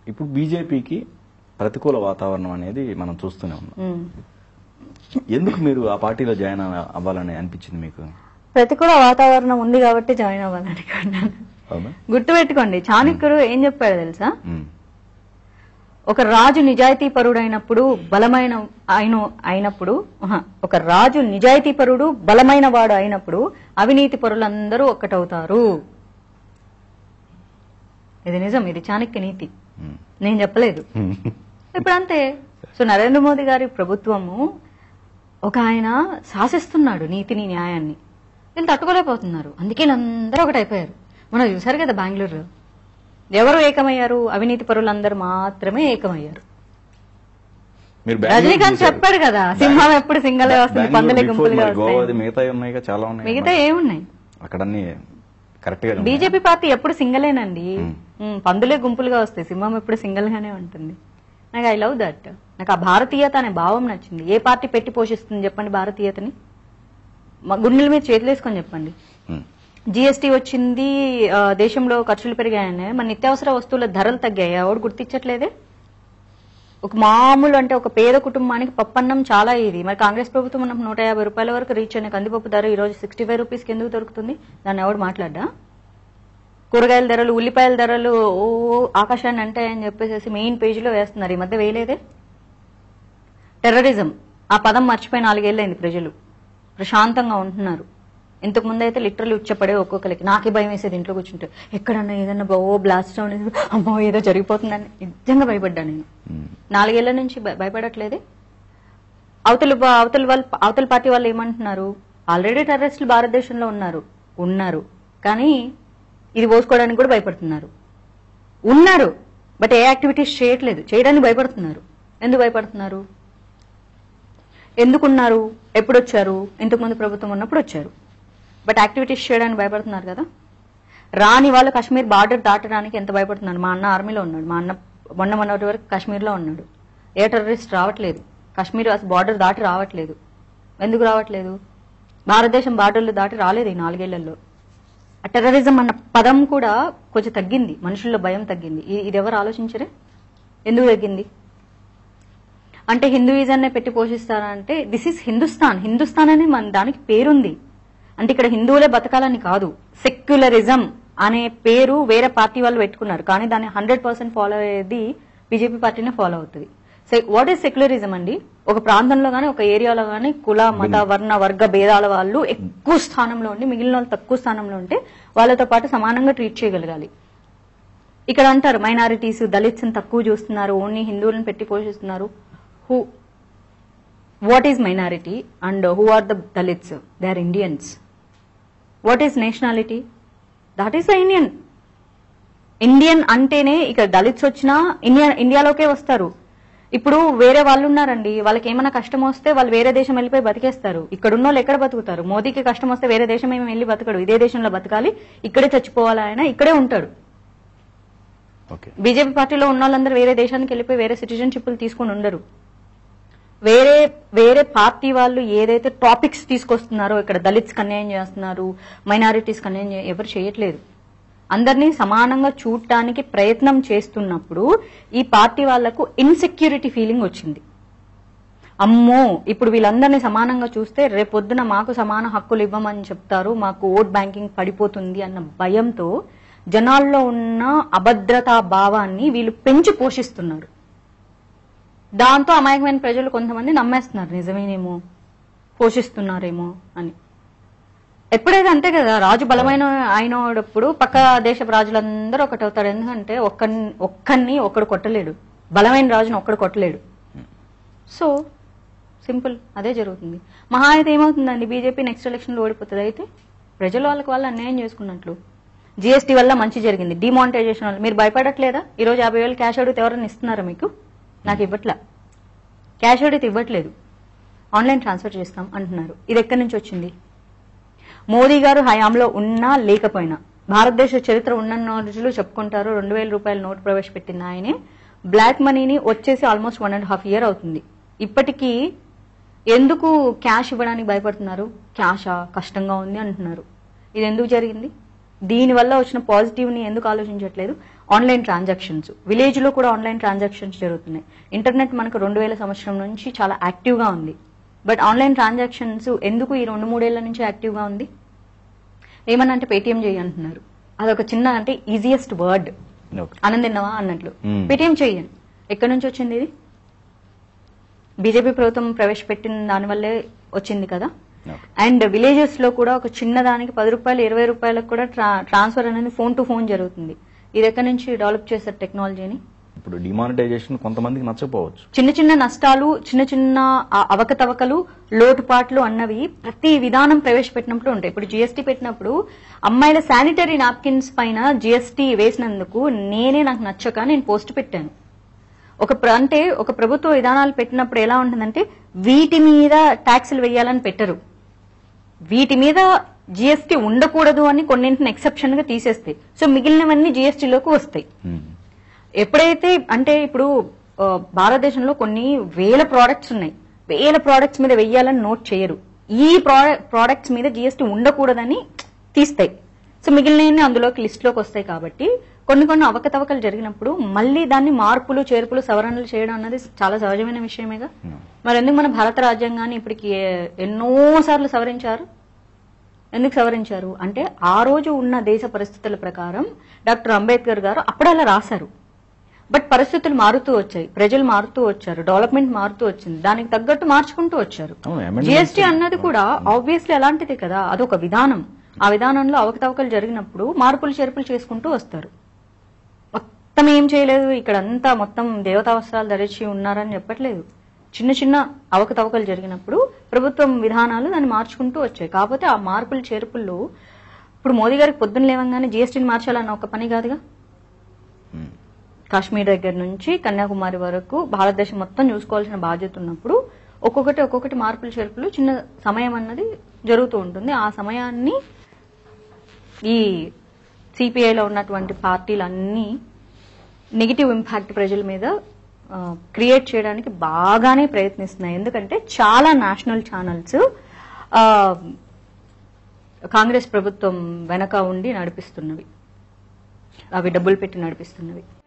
ఇప్పుడు బీజేపీకి ప్రతికూల వాతావరణం అనేది మనం చూస్తూనే ఉన్నాం ఉమ్. ఎందుకు మీరు ఆ పార్టీలో జాయిన్ అవ- అవ్వాలని అనిపించింది మీకు ప్రతికూల వాతావరణం ఉంది కాబట్టి జాయిన్ అవ్వాలని అనుకున్నాను అవునా గుర్తుపెట్టుకోండి చాణక్యుడు ఏం చెప్పాడు తెలుసా ఉమ్. ఒక రాజు నిజాయితీ పరుడైనప్పుడు బలమైన అయిన అయినప్పుడు ఆహా, ఒక రాజు నిజాయితీ పరుడు బలమైన వాడు అయినప్పుడు అవినీతి పరులందరూ ఒక్కటవుతారు ఇది నిజం ఇది చాణక్య నీతి ఉమ్. నేను చెప్పలేదు ఇప్పుడు అంతే సో నరేంద్ర మోదీ గారి ప్రభుత్వము ఒక ఆయన శాసిస్తున్నాడు నీతిని న్యాయాన్ని వీళ్ళు తట్టుకోలేకపోతున్నారు అందుకే వీళ్ళందరూ ఒకటైపోయారు మనం చూసారు కదా బెంగళూరులో ఎవరు ఏకమయ్యారు అవినీతి పరులందరూ మాత్రమే ఏకమయ్యారు మీరు బెంగళూరు రజనీకాంత్ చూశారు. చెప్పాడు కదా సింహం ఎప్పుడు సింగలే వస్తుంది బెంగళూరు పందులే before గుంపులుగా మరి గోవాది వస్తాయి మిగతా ఉన్నాయి చాలా ఉన్నాయి మిగతా ఏమున్నాయి అక్కడ అన్ని కరెక్ట్ గా ఉన్నాయి. బీజేపీ పార్టీ ఎప్పుడు సింగలేనండి ఉమ్, పందులే గుంపులుగా వస్తాయి సింహం ఎప్పుడు సింగిల్ గానే ఉంటుంది నాకు ఐ లవ్ దట్ నాకు ఆ భారతీయత అనే భావం నచ్చింది ఏ పార్టీ పెట్టి పోషిస్తుంది చెప్పండి భారతీయతని మా గుండెల మీద చేతులు వేసుకొని చెప్పండి ఉమ్. జీఎస్టీ వచ్చింది ఆ, దేశంలో ఖర్చులు పెరిగాయని మన నిత్యావసర వస్తువుల ధరలు తగ్గాయి ఎవడు గుర్తించట్లేదే ఒక మామూలు అంటే ఒక పేద కుటుంబానికి పప్పన్నం చాలా ఇది మరి కాంగ్రెస్ ప్రభుత్వం ఉన్నప్పుడు నూట యాభై రూపాయల వరకు రీచ్ అయిన కందిపప్పు ధర ఈ రోజు సిక్స్టీ ఫైవ్ రూపీస్కి ఎందుకు దొరుకుతుంది దాన్ని ఎవడు మాట్లాడ్డా కూరగాయల ధరలు ఉల్లిపాయల ధరలు ఓ ఆకాశాన్ని అంటాయని చెప్పేసి మెయిన్ పేజీలో వేస్తున్నారు ఈ మధ్య వేయలేదే టెర్రరిజం ఆ పదం మర్చిపోయి నాలుగేళ్ళైంది ప్రజలు ప్రశాంతంగా ఉంటున్నారు ఇంతకు ముందు అయితే లిటరల్ ఉచ్చపడే ఒక్కొక్కరికి నాకే భయం వేసేది ఇంట్లో కూర్చుంటే ఎక్కడన్నా ఏదన్నా ఓ బ్లాస్ట్ సౌండ్ అమ్మో ఏదో జరిగిపోతుందని నిజంగా భయపడ్డా నేను ఉమ్. నాలుగేళ్ల నుంచి భయ- భయపడట్లేదే అవతల పా- అవతల వాళ్ళు అవతల పార్టీ వాళ్ళు ఏమంటున్నారు ఆల్రెడీ టెర్రరిస్టులు భారతదేశంలో ఉన్నారు ఉన్నారు కానీ ఇది పోసుకోవడానికి కూడా భయపడుతున్నారు ఉన్నారు బట్ ఏ యాక్టివిటీస్ చేయట్లేదు చేయడానికి భయపడుతున్నారు ఎందుకు భయపడుతున్నారు ఎందుకున్నారు ఎప్పుడు వచ్చారు ఇంతకుముందు ప్రభుత్వం ఉన్నప్పుడు వచ్చారు బట్ యాక్టివిటీస్ చేయడానికి భయపడుతున్నారు కదా రాని వాళ్ళు కాశ్మీర్ బార్డర్ దాటడానికి ఎంత భయపడుతున్నారు మా అన్న ఆర్మీలో ఉన్నాడు మా అన్న మొన్న మొన్నటి వరకు కాశ్మీర్లో ఉన్నాడు ఏ టెర్రరిస్ట్ రావట్లేదు కాశ్మీర్ అసలు బార్డర్ దాటి రావట్లేదు ఎందుకు రావట్లేదు భారతదేశం బార్డర్లు దాటి రాలేదు ఈ నాలుగేళ్లలో ఆ టెర్రరిజం అన్న పదం కూడా కొంచెం తగ్గింది మనుషుల్లో భయం తగ్గింది ఇ- ఇది ఎవరు ఆలోచించరే ఎందుకు తగ్గింది అంటే హిందూయిజాన్ని పెట్టి పోషిస్తారా అంటే దిస్ ఇస్ హిందుస్థాన్ హిందుస్థాన్ అని మన దానికి పేరుంది అంటే ఇక్కడ హిందువులే బతకాలని కాదు సెక్యులరిజం అనే పేరు వేరే పార్టీ వాళ్ళు పెట్టుకున్నారు కానీ దాన్ని హండ్రెడ్ పర్సెంట్ ఫాలో అయ్యేది బీజేపీ పార్టీనే ఫాలో అవుతుంది వాట్ ఈస్ సెక్యులరిజం అండి ఒక ప్రాంతంలో గానీ ఒక ఏరియాలో గానీ కుల మత వర్ణ వర్గ భేదాల వాళ్ళు ఎక్కువ స్థానంలో ఉండి మిగిలిన వాళ్ళు తక్కువ స్థానంలో ఉంటే వాళ్ళతో పాటు సమానంగా ట్రీట్ చేయగలగాలి ఇక్కడ అంటారు మైనారిటీస్ దళిత్స్ తక్కువ చూస్తున్నారు ఓన్లీ హిందువులను పెట్టి పోషిస్తున్నారు who what is minority and who are the Dalits they are Indians what is nationality that is the Indian Indian అంటేనే ఇక్కడ దళిత్స్ వచ్చినా ఇండియా ఇండియాలోకే వస్తారు ఇప్పుడు వేరే వాళ్ళు ఉన్నారండి వాళ్ళకి ఏమైనా కష్టం వస్తే వాళ్ళు వేరే దేశం వెళ్ళిపోయి బతికేస్తారు ఇక్కడ ఉన్న వాళ్ళు ఎక్కడ బతుకుతారు మోదీకి కష్టం వస్తే వేరే దేశం ఏమి వెళ్ళి బతకడు ఇదే దేశంలో బతకాలి ఇక్కడే చచ్చిపోవాలి ఆయన ఇక్కడే ఉంటాడు ఓకే బీజేపీ పార్టీలో ఉన్న వాళ్ళందరూ వేరే దేశానికి వెళ్ళిపోయి వేరే సిటిజన్షిప్లు తీసుకుని ఉండరు వేరే వేరే పార్టీ వాళ్ళు ఏదైతే టాపిక్స్ తీసుకొస్తున్నారో ఇక్కడ దళిత్స్ అన్యాయం చేస్తున్నారు మైనారిటీస్ అన్యాయం చే- ఎవరు చేయట్లేదు అందరినీ సమానంగా చూడటానికి ప్రయత్నం చేస్తున్నప్పుడు ఈ పార్టీ వాళ్లకు ఇన్సెక్యూరిటీ ఫీలింగ్ వచ్చింది అమ్మో ఇప్పుడు వీళ్ళందరినీ సమానంగా చూస్తే రేపొద్దున మాకు సమాన హక్కులు ఇవ్వమని చెప్తారు మాకు ఓట్ బ్యాంకింగ్ పడిపోతుంది అన్న భయంతో జనాల్లో ఉన్న అభద్రతా భావాన్ని వీళ్ళు పెంచి పోషిస్తున్నారు దాంతో అమాయకమైన ప్రజలు కొంతమంది నమ్మేస్తున్నారు నిజమేనేమో పోషిస్తున్నారేమో అని ఎప్పుడైతే అంతే కదా రాజు బలమైన అయినప్పుడు పక్క దేశపు రాజులందరూ ఒకటవుతాడు ఎందుకంటే ఒక్కని ఒక్కన్ని ఒక్కడు కొట్టలేడు బలమైన రాజుని ఒక్కడు కొట్టలేడు సో సింపుల్ అదే జరుగుతుంది మహా అయితే ఏమవుతుందండి బీజేపీ నెక్స్ట్ ఎలక్షన్లో ఓడిపోతుంది అయితే ప్రజలు వాళ్ళకి వాళ్ళు అన్యాయం చేసుకున్నట్లు జీఎస్టీ వల్ల మంచి జరిగింది డిమానిటైజేషన్ వల్ల మీరు భయపడట్లేదా ఈ రోజు యాభై వేలు క్యాష్ అడిగితే ఎవరైనా ఇస్తున్నారా మీకు నాకు ఇవ్వట్లా క్యాష్ అడిగితే ఇవ్వట్లేదు ఆన్లైన్ ట్రాన్స్ఫర్ చేస్తాం అంటున్నారు ఇది ఎక్కడి నుంచి వచ్చింది మోదీ గారు హయాంలో ఉన్నా లేకపోయినా భారతదేశ చరిత్ర ఉన్న రోజులు చెప్పుకుంటారు రెండు వేల రూపాయల నోటు ప్రవేశపెట్టింది ఆయనే బ్లాక్ మనీని వచ్చేసి almost one and half year అవుతుంది ఇప్పటికీ ఎందుకు క్యాష్ ఇవ్వడానికి భయపడుతున్నారు క్యాషా కష్టంగా ఉంది అంటున్నారు ఇది ఎందుకు జరిగింది దీని వల్ల వచ్చిన పాజిటివ్ ని ఎందుకు ఆలోచించట్లేదు ఆన్లైన్ ట్రాన్సాక్షన్స్ విలేజ్ లో కూడా ఆన్లైన్ ట్రాన్సాక్షన్స్ జరుగుతున్నాయి ఇంటర్నెట్ మనకు రెండు వేల సంవత్సరం నుంచి చాలా యాక్టివ్ గా ఉంది బట్ ఆన్లైన్ ట్రాన్సాక్షన్స్ ఎందుకు ఈ రెండు మూడేళ్ల నుంచి యాక్టివ్ గా ఉంది ఏమన్నా అంటే పేటిఎం చేయి అంటున్నారు అదొక చిన్న అంటే ఈజియెస్ట్ వర్డ్ ఓకే ఆనంద్ తిన్నావా అన్నట్లు Hmm. పేటిఎం చెయ్యండి ఎక్కడి నుంచి వచ్చింది ఇది బీజేపీ ప్రభుత్వం ప్రవేశపెట్టిన దానివల్లే వచ్చింది కదా ఓకే అండ్ విలేజెస్ లో కూడా ఒక చిన్న దానికి పది రూపాయలు ఇరవై రూపాయలకు కూడా ట్రా- ట్రాన్స్ఫర్ అనేది ఫోన్ టు ఫోన్ జరుగుతుంది ఇది ఎక్కడి నుంచి డెవలప్ చేశారు టెక్నాలజీని ఇప్పుడు డిమానిటైజేషన్ కొంతమందికి నచ్చకపోవచ్చు చిన్న చిన్న నష్టాలు చిన్న చిన్న ఆ అవకతవకలు లోటుపాట్లు అన్నవి ప్రతి విధానం ప్రవేశపెట్టినప్పుడు ఉంటాయి ఇప్పుడు జీఎస్టీ పెట్టినప్పుడు అమ్మాయిల శానిటరీ నాప్కిన్స్ పైన జీఎస్టీ వేసినందుకు నేనే నాకు నచ్చక నేను పోస్ట్ పెట్టాను ఒక ప్ర- అంటే ఒక ప్రభుత్వ విధానాలు పెట్టినప్పుడు ఎలా ఉంటుందంటే వీటి మీద ట్యాక్సులు వేయాలని పెట్టరు వీటి మీద జీఎస్టీ ఉండకూడదు అని కొన్నింటిని ఎక్సెప్షన్ గా తీసేస్తాయి సో మిగిలినవన్నీ జీఎస్టీలోకి వస్తాయి ఉమ్. ఎప్పుడైతే అంటే ఇప్పుడు ఆ, భారతదేశంలో కొన్ని వేల ప్రోడక్ట్స్ ఉన్నాయి వేల ప్రోడక్ట్స్ మీద వెయ్యాలని నోట్ చేయరు ఈ ప్రోడక్ట్స్ మీద జీఎస్టీ ఉండకూడదని తీస్తాయి సో మిగిలినవన్నీ అందులోకి లిస్ట్ లోకి వస్తాయి కాబట్టి కొన్ని కొన్ని అవకతవకలు జరిగినప్పుడు మళ్ళీ దాన్ని మార్పులు చేర్పులు సవరణలు చేయడం అన్నది చాలా సహజమైన విషయమేగా ఉమ్. మరి ఎందుకు మన భారత రాజ్యాంగాన్ని ఇప్పటికి ఏ- ఎన్నో సార్లు సవరించారు ఎందుకు సవరించారు అంటే ఆ రోజు ఉన్న దేశ పరిస్థితుల ప్రకారం డాక్టర్ అంబేద్కర్ గారు అప్పుడు అలా రాశారు బట్ పరిస్థితులు మారుతూ వచ్చాయి ప్రజలు మారుతూ వచ్చారు డెవలప్మెంట్ మారుతూ వచ్చింది దానికి తగ్గట్టు మార్చుకుంటూ వచ్చారు అవును, amendments- జిఎస్టీ అన్నది కూడా ఆబ్వియస్లీ అలాంటిదే కదా అదొక విధానం ఆ విధానంలో అవకతవకలు జరిగినప్పుడు మార్పులు చేర్పులు చేసుకుంటూ వస్తారు మొత్తం ఏం చేయలేదు ఇక్కడ అంతా మొత్తం దేవతా వస్త్రాలు ధరించి ఉన్నారని చెప్పట్లేదు చిన్న చిన్న అవకతవకలు జరిగినప్పుడు ప్రభుత్వం విధానాలు దాన్ని మార్చుకుంటూ వచ్చాయి కాకపోతే ఆ మార్పులు చేర్పుల్లో ఇప్పుడు మోదీ గారికి పొద్దున్న లేవంగానే జీఎస్టీని మార్చాలన్న ఒక పని కాదుగా ఉమ్. కాశ్మీర్ దగ్గర నుంచి కన్యాకుమారి వరకు భారతదేశం మొత్తం చూసుకోవాల్సిన బాధ్యత ఉన్నప్పుడు ఒక్కొక్కటి ఒక్కొక్కటి మార్పులు చేర్పులు చిన్న సమయం అన్నది జరుగుతూ ఉంటుంది ఆ సమయాన్ని ఈ సిపిఐలో ఉన్నటువంటి పార్టీలన్నీ నెగిటివ్ ఇంపాక్ట్ ప్రజల మీద క్రియేట్ చేయడానికి బాగానే ప్రయత్నిస్తున్నాయి ఎందుకంటే చాలా నేషనల్ ఛానల్స్ కాంగ్రెస్ ప్రభుత్వం వెనక ఉండి నడిపిస్తున్నవి అవి డబ్బులు పెట్టి నడిపిస్తున్నవి